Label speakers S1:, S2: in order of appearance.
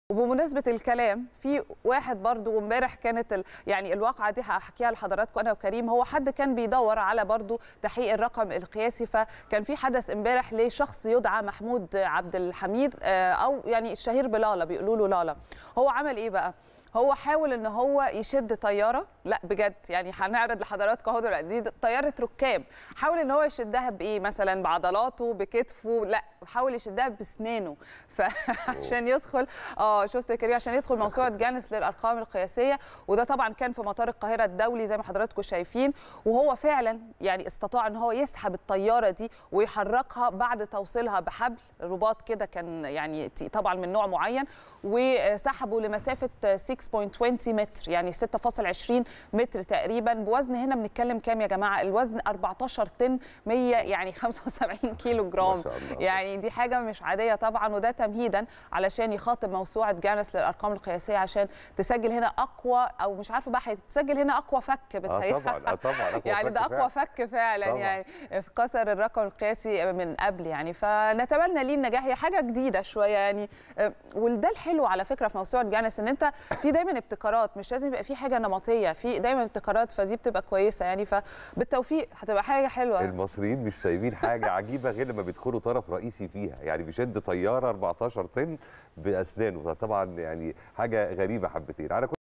S1: وبمناسبة الكلام في واحد برضو امبارح كانت ال... يعني الواقعة دي هحكيها لحضراتكم أنا وكريم هو حد كان بيدور على برضو تحقيق الرقم القياسي فكان في حدث امبارح لشخص يدعى محمود عبد الحميد آه، أو يعني الشهير بلالا بيقولوا له لالا هو عمل إيه بقى؟ هو حاول ان هو يشد طياره لا بجد يعني هنعرض لحضراتكم اهو دلوقتي دي طياره ركاب حاول ان هو يشدها بايه مثلا بعضلاته بكتفه لا حاول يشدها بسنانه فعشان يدخل اه شفت يا كريم عشان يدخل موسوعه جانس للارقام القياسيه وده طبعا كان في مطار القاهره الدولي زي ما حضراتكم شايفين وهو فعلا يعني استطاع ان هو يسحب الطياره دي ويحركها بعد توصيلها بحبل رباط كده كان يعني طبعا من نوع معين وسحبه لمسافه 6.20 متر يعني 6.20 متر تقريبا بوزن هنا بنتكلم كام يا جماعه الوزن 14 طن 100 يعني 75 كيلو جرام
S2: ما شاء الله.
S1: يعني دي حاجه مش عاديه طبعا وده تمهيدا علشان يخاطب موسوعه جانس للارقام القياسيه عشان تسجل هنا اقوى او مش عارفه بقى هتسجل هنا اقوى فك
S2: اه
S1: بتهيألي.
S2: طبعا اه طبعا أقوى
S1: يعني
S2: فك
S1: ده اقوى
S2: فعلا.
S1: فك فعلا
S2: طبعاً.
S1: يعني كسر الرقم القياسي من قبل يعني فنتمنى ليه النجاح هي حاجه جديده شويه يعني آه، وده الحلو على فكره في موسوعه جانس ان انت في دايما ابتكارات مش لازم يبقى في حاجه نمطيه في دايما ابتكارات فدي بتبقى كويسه يعني فبالتوفيق هتبقى حاجه حلوه
S2: المصريين مش سايبين حاجه عجيبه غير لما بيدخلوا طرف رئيسي فيها يعني بيشد طياره 14 طن باسنانه طبعا يعني حاجه غريبه حبتين على كل